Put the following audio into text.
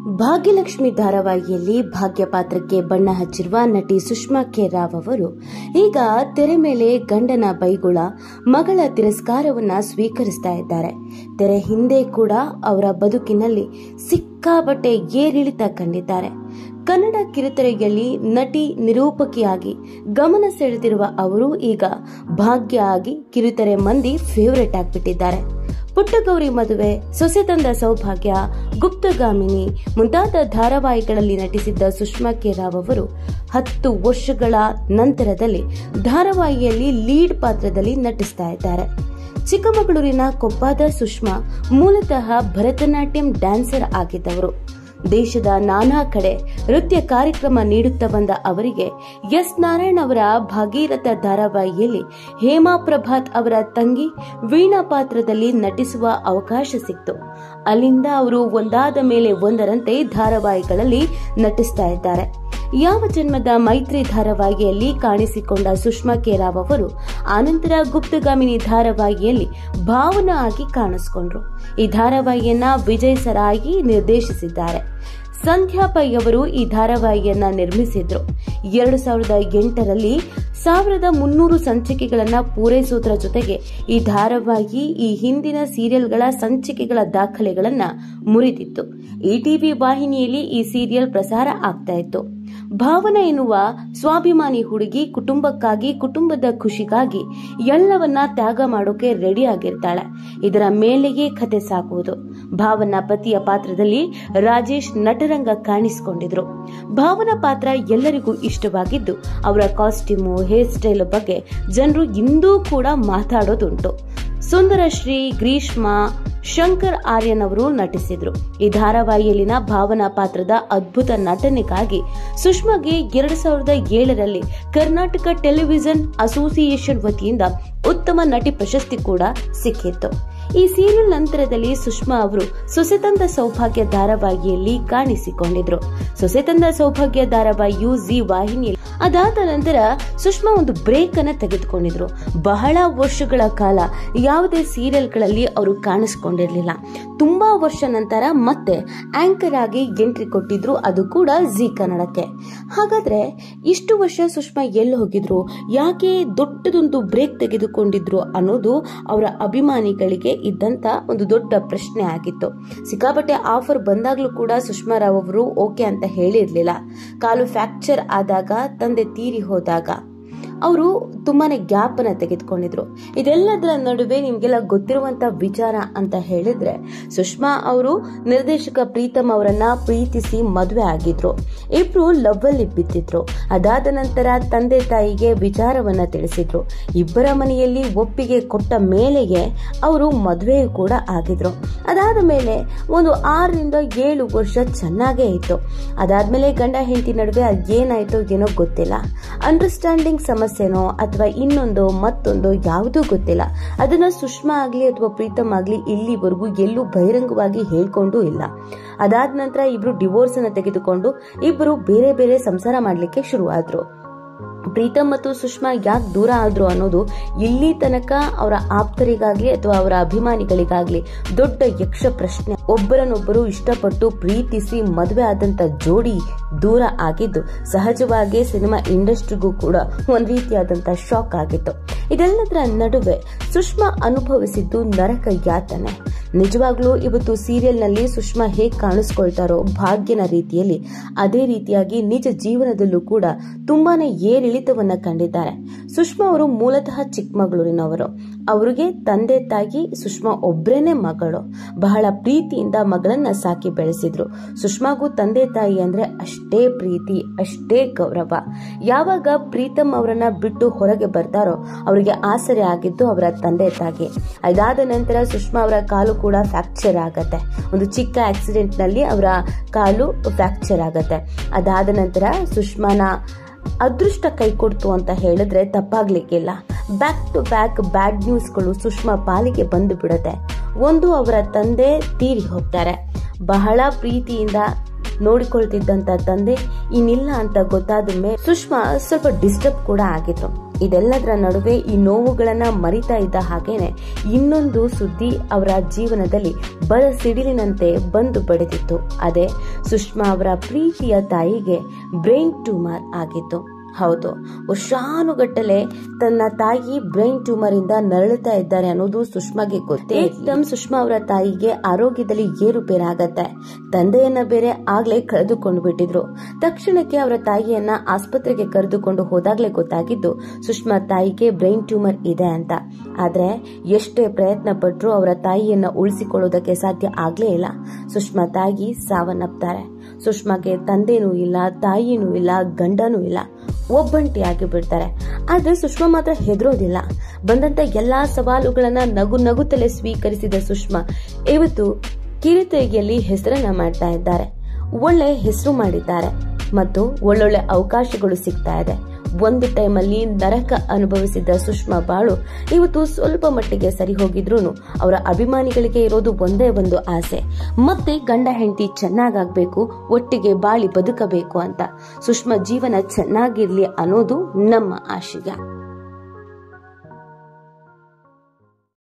ಭಾಗ್ಯಲಕ್ಷ್ಮಿ ಧಾರಾವಾಹಿಯಲ್ಲಿ ಭಾಗ್ಯ ಪಾತ್ರಕ್ಕೆ ಬಣ್ಣ ಹಚ್ಚಿರುವ ನಟಿ ಸುಷ್ಮಾ ಕೆ ರಾವ್ ಅವರು ಈಗ ತೆರೆ ಮೇಲೆ ಗಂಡನ ಬೈಗುಳ ಮಗಳ ತಿರಸ್ಕಾರವನ್ನ ಸ್ವೀಕರಿಸ್ತಾ ಇದ್ದಾರೆ ತೆರೆ ಹಿಂದೆ ಕೂಡ ಅವರ ಬದುಕಿನಲ್ಲಿ ಸಿಕ್ಕಾಬಟ್ಟೆ ಏರಿಳಿತ ಕಂಡಿದ್ದಾರೆ ಕನ್ನಡ ಕಿರುತೆರೆಯಲ್ಲಿ ನಟಿ ನಿರೂಪಕಿಯಾಗಿ ಗಮನ ಸೆಳೆದಿರುವ ಅವರು ಈಗ ಭಾಗ್ಯ ಆಗಿ ಕಿರುತೆರೆ ಮಂದಿ ಫೇವರೇಟ್ ಆಗಿಬಿಟ್ಟಿದ್ದಾರೆ ಪುಟ್ಟಗೌರಿ ಮದುವೆ ಸೊಸೆ ತಂದ ಸೌಭಾಗ್ಯ ಗುಪ್ತಗಾಮಿನಿ ಮುಂತಾದ ಧಾರಾವಾಹಿಗಳಲ್ಲಿ ನಟಿಸಿದ್ದ ಸುಷ್ಮಾ ಕೆ ರಾವ್ ಅವರು ಹತ್ತು ವರ್ಷಗಳ ನಂತರದಲ್ಲಿ ಧಾರಾವಾಹಿಯಲ್ಲಿ ಲೀಡ್ ಪಾತ್ರದಲ್ಲಿ ನಟಿಸ್ತಾ ಇದ್ದಾರೆ ಚಿಕ್ಕಮಗಳೂರಿನ ಕೊಪ್ಪಾದ ಸುಷ್ಮಾ ಮೂಲತಃ ಭರತನಾಟ್ಯಂ ಡ್ಯಾನ್ಸರ್ ಆಗಿದ್ದವರು ದೇಶದ ನಾನಾ ಕಡೆ ನೃತ್ಯ ಕಾರ್ಯಕ್ರಮ ನೀಡುತ್ತಾ ಬಂದ ಅವರಿಗೆ ಎಸ್ ನಾರಾಯಣ್ ಅವರ ಭಾಗೀರಥ ಧಾರಾವಾಹಿಯಲ್ಲಿ ಹೇಮಾ ಪ್ರಭಾತ್ ಅವರ ತಂಗಿ ವೀಣಾ ಪಾತ್ರದಲ್ಲಿ ನಟಿಸುವ ಅವಕಾಶ ಸಿಕ್ತು ಅಲ್ಲಿಂದ ಅವರು ಒಂದಾದ ಮೇಲೆ ಒಂದರಂತೆ ಧಾರಾವಾಹಿಗಳಲ್ಲಿ ನಟಿಸ್ತಾ ಇದ್ದಾರೆ ಯಾವ ಜನ್ಮದ ಮೈತ್ರಿ ಧಾರಾವಾಹಿಯಲ್ಲಿ ಕಾಣಿಸಿಕೊಂಡ ಸುಷ್ಮಾ ಕೆ ರಾವ್ ಅವರು ಆನಂತರ ಗುಪ್ತಗಾಮಿನಿ ಧಾರಾವಾಹಿಯಲ್ಲಿ ಭಾವನಾ ಆಗಿ ಕಾಣಿಸಿಕೊಂಡ್ರು ಈ ಧಾರಾವಾಹಿಯನ್ನ ವಿಜಯ್ ಸರಾಯಿ ನಿರ್ದೇಶಿಸಿದ್ದಾರೆ ಸಂಧ್ಯಾ ಪೈ ಅವರು ಈ ಧಾರಾವಾಹಿಯನ್ನ ನಿರ್ಮಿಸಿದ್ರು ಎರಡು ಸಾವಿರದ ಎಂಟರಲ್ಲಿ ಸಾವಿರದ ಮುನ್ನೂರು ಸಂಚಿಕೆಗಳನ್ನ ಪೂರೈಸುವುದರ ಜೊತೆಗೆ ಈ ಧಾರಾವಾಹಿ ಈ ಹಿಂದಿನ ಸೀರಿಯಲ್ಗಳ ಸಂಚಿಕೆಗಳ ದಾಖಲೆಗಳನ್ನ ಮುರಿದಿತ್ತು ಈ ಟಿವಿ ವಾಹಿನಿಯಲ್ಲಿ ಈ ಸೀರಿಯಲ್ ಪ್ರಸಾರ ಆಗ್ತಾ ಇತ್ತು ಭಾವನ ಎನ್ನುವ ಸ್ವಾಭಿಮಾನಿ ಹುಡುಗಿ ಕುಟುಂಬಕ್ಕಾಗಿ ಕುಟುಂಬದ ಖುಷಿಗಾಗಿ ಎಲ್ಲವನ್ನ ತ್ಯಾಗ ಮಾಡೋಕೆ ರೆಡಿ ಆಗಿರ್ತಾಳೆ ಇದರ ಮೇಲೆಯೇ ಕತೆ ಸಾಕುವುದು ಭಾವನ ಪತಿಯ ಪಾತ್ರದಲ್ಲಿ ರಾಜೇಶ್ ನಟರಂಗ ಕಾಣಿಸಿಕೊಂಡಿದ್ರು ಭಾವನ ಪಾತ್ರ ಎಲ್ಲರಿಗೂ ಇಷ್ಟವಾಗಿದ್ದು ಅವರ ಕಾಸ್ಟ್ಯೂಮು ಹೇರ್ ಸ್ಟೈಲ್ ಬಗ್ಗೆ ಜನರು ಇಂದೂ ಕೂಡ ಮಾತಾಡೋದುಂಟು ಸುಂದರಶ್ರೀ ಗ್ರೀಷ್ಮ ಶಂಕರ್ ಆರ್ಯನ್ ಅವರು ನಟಿಸಿದ್ರು ಈ ಧಾರಾವಾಹಿಯಲ್ಲಿನ ಭಾವನಾ ಪಾತ್ರದ ಅದ್ಭುತ ನಟನೆಗಾಗಿ ಸುಷ್ಮಾಗೆ ಎರಡು ಸಾವಿರದ ಏಳರಲ್ಲಿ ಕರ್ನಾಟಕ ಟೆಲಿವಿಷನ್ ಅಸೋಸಿಯೇಷನ್ ವತಿಯಿಂದ ಉತ್ತಮ ನಟಿ ಪ್ರಶಸ್ತಿ ಕೂಡ ಸಿಕ್ಕಿತ್ತು ಈ ಸೀರಿಯಲ್ ನಂತರದಲ್ಲಿ ಸುಷ್ಮಾ ಅವರು ಸೊಸೆತಂದ ಸೌಭಾಗ್ಯ ಧಾರಾವಾಹಿಯಲ್ಲಿ ಕಾಣಿಸಿಕೊಂಡಿದ್ರು ಸೊಸೆತಂದ ಸೌಭಾಗ್ಯ ಧಾರಾವಾಹಿಯು ಜಿ ವಾಹಿನಿಯಲ್ಲಿ ಅದಾದ ನಂತರ ಸುಷ್ಮಾ ಒಂದು ಬ್ರೇಕ್ ಅನ್ನ ತೆಗೆದುಕೊಂಡಿದ್ರು ಬಹಳ ವರ್ಷಗಳ ಕಾಲ ಯಾವುದೇ ಸೀರಿಯಲ್ಗಳಲ್ಲಿ ಅವರು ಕಾಣಿಸ್ಕೊಂಡಿರ್ಲಿಲ್ಲ ತುಂಬಾ ವರ್ಷ ನಂತರ ಮತ್ತೆ ಆಂಕರ್ ಆಗಿ ಎಂಟ್ರಿ ಕೊಟ್ಟಿದ್ರು ಅದು ಕೂಡ ಜಿ ಕನ್ನಡಕ್ಕೆ ಹಾಗಾದ್ರೆ ಇಷ್ಟು ವರ್ಷ ಸುಷ್ಮಾ ಎಲ್ಲಿ ಹೋಗಿದ್ರು ಯಾಕೆ ದೊಡ್ಡದೊಂದು ಬ್ರೇಕ್ ತೆಗೆದುಕೊಂಡಿದ್ರು ಅನ್ನೋದು ಅವರ ಅಭಿಮಾನಿಗಳಿಗೆ ಇದ್ದಂತ ಒಂದು ದೊಡ್ಡ ಪ್ರಶ್ನೆ ಆಗಿತ್ತು ಸಿಕ್ಕಾಪಟ್ಟೆ ಆಫರ್ ಬಂದಾಗ್ಲೂ ಕೂಡ ಸುಷ್ಮಾ ರಾವ್ ಅವರು ಓಕೆ ಅಂತ ಹೇಳಿರ್ಲಿಲ್ಲ ಕಾಲು ಫ್ರಾಕ್ಚರ್ ಆದಾಗ ತಂದೆ ತೀರಿ ಹೋದಾಗ ಅವರು ತುಂಬಾನೇ ಗ್ಯಾಪ್ ಅನ್ನ ತೆಗೆದುಕೊಂಡಿದ್ರು ಇದೆಲ್ಲದರ ನಡುವೆ ನಿಮ್ಗೆಲ್ಲ ಗೊತ್ತಿರುವಂತ ವಿಚಾರ ಅಂತ ಹೇಳಿದ್ರೆ ಸುಷ್ಮಾ ಅವರು ನಿರ್ದೇಶಕ ಪ್ರೀತಮ್ ಅವರನ್ನ ಪ್ರೀತಿಸಿ ಮದುವೆ ಆಗಿದ್ರು ಇಬ್ರು ಲವ್ ಅಲ್ಲಿ ಬಿದ್ದಿದ್ರು ಅದಾದ ನಂತರ ತಂದೆ ತಾಯಿಗೆ ವಿಚಾರವನ್ನ ತಿಳಿಸಿದ್ರು ಇಬ್ಬರ ಮನೆಯಲ್ಲಿ ಒಪ್ಪಿಗೆ ಕೊಟ್ಟ ಮೇಲೆಯೇ ಅವರು ಮದುವೆ ಕೂಡ ಆಗಿದ್ರು ಅದಾದ ಮೇಲೆ ಒಂದು ಆರರಿಂದ ಏಳು ವರ್ಷ ಚೆನ್ನಾಗೇ ಇತ್ತು ಅದಾದ್ಮೇಲೆ ಗಂಡ ಹೆಂಡತಿ ನಡುವೆ ಅದೇನಾಯ್ತೋ ಏನೋ ಗೊತ್ತಿಲ್ಲ ಅಂಡರ್ಸ್ಟ್ಯಾಂಡಿಂಗ್ ಸಮಸ್ಯೆನೋ ಅಥವಾ ಇನ್ನೊಂದು ಮತ್ತೊಂದು ಯಾವುದೂ ಗೊತ್ತಿಲ್ಲ ಅದನ್ನ ಸುಷ್ಮಾ ಆಗ್ಲಿ ಅಥವಾ ಪ್ರೀತಮ್ ಆಗ್ಲಿ ಇಲ್ಲಿವರೆಗೂ ಎಲ್ಲೂ ಬಹಿರಂಗವಾಗಿ ಹೇಳ್ಕೊಂಡೂ ಇಲ್ಲ ಅದಾದ ನಂತರ ಇಬ್ರು ಡಿವೋರ್ಸ್ ಅನ್ನ ತೆಗೆದುಕೊಂಡು ಇಬ್ಬರು ಬೇರೆ ಬೇರೆ ಸಂಸಾರ ಮಾಡ್ಲಿಕ್ಕೆ ಶುರುವಾದ್ರು ಪ್ರೀತಮ್ ಮತ್ತು ಸುಷ್ಮಾ ಯಾಕೆ ದೂರ ಆದ್ರು ಅನ್ನೋದು ಇಲ್ಲಿ ತನಕ ಅವರ ಆಪ್ತರಿಗಾಗ್ಲಿ ಅಥವಾ ಅವರ ಅಭಿಮಾನಿಗಳಿಗಾಗ್ಲಿ ದೊಡ್ಡ ಯಕ್ಷ ಪ್ರಶ್ನೆ ಒಬ್ಬರನ್ನೊಬ್ಬರು ಇಷ್ಟಪಟ್ಟು ಪ್ರೀತಿಸಿ ಮದುವೆ ಆದಂತ ಜೋಡಿ ದೂರ ಆಗಿದ್ದು ಸಹಜವಾಗಿ ಸಿನಿಮಾ ಇಂಡಸ್ಟ್ರಿಗೂ ಕೂಡ ಒಂದ್ ರೀತಿಯಾದಂತ ಶಾಕ್ ಆಗಿತ್ತು ಇದೆಲ್ಲದರ ನಡುವೆ ಸುಷ್ಮಾ ಅನುಭವಿಸಿದ್ದು ನರಕ ಯಾತನೆ ನಿಜವಾಗ್ಲೂ ಇವತ್ತು ಸೀರಿಯಲ್ನಲ್ಲಿ ಸುಷ್ಮಾ ಹೇಗೆ ಕಾಣಿಸ್ಕೊಳ್ತಾರೋ ಭಾಗ್ಯನ ರೀತಿಯಲ್ಲಿ ಅದೇ ರೀತಿಯಾಗಿ ನಿಜ ಜೀವನದಲ್ಲೂ ಕೂಡ ತುಂಬಾನೇ ಏರಿಳಿತವನ್ನ ಕಂಡಿದ್ದಾರೆ ಸುಷ್ಮಾ ಅವರು ಮೂಲತಃ ಚಿಕ್ಕಮಗಳೂರಿನವರು ಅವರಿಗೆ ತಂದೆ ತಾಯಿ ಸುಷ್ಮಾ ಒಬ್ರೇನೆ ಮಗಳು ಬಹಳ ಪ್ರೀತಿಯಿಂದ ಮಗಳನ್ನ ಸಾಕಿ ಬೆಳೆಸಿದ್ರು ಸುಷ್ಮಾಗೂ ತಂದೆ ತಾಯಿ ಅಂದ್ರೆ ಅಷ್ಟೇ ಪ್ರೀತಿ ಅಷ್ಟೇ ಗೌರವ ಯಾವಾಗ ಪ್ರೀತಮ್ ಅವರನ್ನ ಬಿಟ್ಟು ಹೊರಗೆ ಬರ್ತಾರೋ ಅವರಿಗೆ ಆಸರೆ ಆಗಿದ್ದು ಅವರ ತಂದೆ ತಾಯಿ ಅದಾದ ನಂತರ ಸುಷ್ಮಾ ಅವರ ಕಾಲು ಕೂಡ ಫ್ರಾಕ್ಚರ್ ಆಗತ್ತೆ ಒಂದು ಚಿಕ್ಕ ಆಕ್ಸಿಡೆಂಟ್ ನಲ್ಲಿ ಅವರ ಕಾಲು ಫ್ರಾಕ್ಚರ್ ಆಗತ್ತೆ ಅದಾದ ನಂತರ ಸುಷ್ಮಾನ ಅದೃಷ್ಟ ಕೈ ಕೊಡ್ತು ಅಂತ ಹೇಳಿದ್ರೆ ತಪ್ಪಾಗ್ಲಿಕ್ಕಿಲ್ಲ ಬ್ಯಾಕ್ ಟು ಬ್ಯಾಕ್ ಬ್ಯಾಡ್ ನ್ಯೂಸ್ಗಳು ಸುಷ್ಮಾ ಪಾಲಿಗೆ ಬಂದು ಬಿಡುತ್ತೆ ಒಂದು ಅವರ ತಂದೆ ತೀರಿ ಹೋಗ್ತಾರೆ ಬಹಳ ಪ್ರೀತಿಯಿಂದ ನೋಡಿಕೊಳ್ತಿದ್ದಂತ ತಂದೆ ಇನ್ನಿಲ್ಲ ಅಂತ ಗೊತ್ತಾದ ಮೇಲೆ ಸುಷ್ಮಾ ಸ್ವಲ್ಪ ಡಿಸ್ಟರ್ಬ್ ಕೂಡ ಆಗಿದ್ರು ಇದೆಲ್ಲದರ ನಡುವೆ ಈ ನೋವುಗಳನ್ನ ಮರಿತಾ ಇದ್ದ ಹಾಗೇನೆ ಇನ್ನೊಂದು ಸುದ್ದಿ ಅವರ ಜೀವನದಲ್ಲಿ ಬರ ಸಿಡಿಲಿನಂತೆ ಬಂದು ಬಡಿದಿತ್ತು ಅದೇ ಸುಷ್ಮಾ ಅವರ ಪ್ರೀತಿಯ ತಾಯಿಗೆ ಬ್ರೈನ್ ಟ್ಯೂಮರ್ ಆಗಿತ್ತು ಹೌದು ವರ್ಷಾನುಗಟ್ಟಲೆ ತನ್ನ ತಾಯಿ ಬ್ರೈನ್ ಟ್ಯೂಮರ್ ಇಂದ ನರಳುತ್ತಾ ಇದ್ದಾರೆ ಅನ್ನೋದು ಸುಷ್ಮಾಗೆ ಗೊತ್ತೇ ಏಕ್ದಮ್ ಸುಷ್ಮಾ ಅವರ ತಾಯಿಗೆ ಆರೋಗ್ಯದಲ್ಲಿ ಏರುಪೇರಾಗತ್ತೆ ತಂದೆಯನ್ನ ಬೇರೆ ಆಗ್ಲೇ ಕಳೆದುಕೊಂಡು ಬಿಟ್ಟಿದ್ರು ತಕ್ಷಣಕ್ಕೆ ಅವರ ತಾಯಿಯನ್ನ ಆಸ್ಪತ್ರೆಗೆ ಕರೆದುಕೊಂಡು ಹೋದಾಗ್ಲೇ ಗೊತ್ತಾಗಿದ್ದು ಸುಷ್ಮಾ ತಾಯಿಗೆ ಬ್ರೈನ್ ಟ್ಯೂಮರ್ ಇದೆ ಅಂತ ಆದ್ರೆ ಎಷ್ಟೇ ಪ್ರಯತ್ನ ಪಟ್ಟರು ಅವರ ತಾಯಿಯನ್ನ ಉಳಿಸಿಕೊಳ್ಳೋದಕ್ಕೆ ಸಾಧ್ಯ ಆಗ್ಲೇ ಇಲ್ಲ ಸುಷ್ಮಾ ತಾಯಿ ಸಾವನ್ನಪ್ತಾರೆ ಸುಷ್ಮಾಗೆ ತಂದೆನೂ ಇಲ್ಲ ತಾಯಿನೂ ಇಲ್ಲ ಗಂಡನೂ ಇಲ್ಲ ಒಬ್ಬಂಟಿಯಾಗಿ ಬಿಡ್ತಾರೆ ಆದ್ರೆ ಸುಷ್ಮಾ ಮಾತ್ರ ಹೆದರೋದಿಲ್ಲ ಬಂದಂತ ಎಲ್ಲಾ ಸವಾಲುಗಳನ್ನ ನಗು ನಗುತ್ತಲೇ ಸ್ವೀಕರಿಸಿದ ಸುಷ್ಮಾ ಇವತ್ತು ಕಿರುತೆಗೆಯಲ್ಲಿ ಹೆಸರನ್ನ ಮಾಡ್ತಾ ಇದ್ದಾರೆ ಒಳ್ಳೆ ಹೆಸರು ಮಾಡಿದ್ದಾರೆ ಮತ್ತು ಒಳ್ಳೊಳ್ಳೆ ಅವಕಾಶಗಳು ಸಿಗ್ತಾ ಇದೆ ಒಂದು ಟೈಮಲ್ಲಿ ನರಕ ಅನುಭವಿಸಿದ್ದ ಸುಷ್ಮಾ ಬಾಳು ಇವತ್ತು ಸ್ವಲ್ಪ ಮಟ್ಟಿಗೆ ಸರಿ ಹೋಗಿದ್ರು ಅವರ ಅಭಿಮಾನಿಗಳಿಗೆ ಇರೋದು ಒಂದೇ ಒಂದು ಆಸೆ ಮತ್ತೆ ಗಂಡ ಹೆಂಡತಿ ಚೆನ್ನಾಗಾಗ್ಬೇಕು ಒಟ್ಟಿಗೆ ಬಾಳಿ ಬದುಕಬೇಕು ಅಂತ ಸುಷ್ಮಾ ಜೀವನ ಚೆನ್ನಾಗಿರ್ಲಿ ಅನ್ನೋದು ನಮ್ಮ ಆಶಯ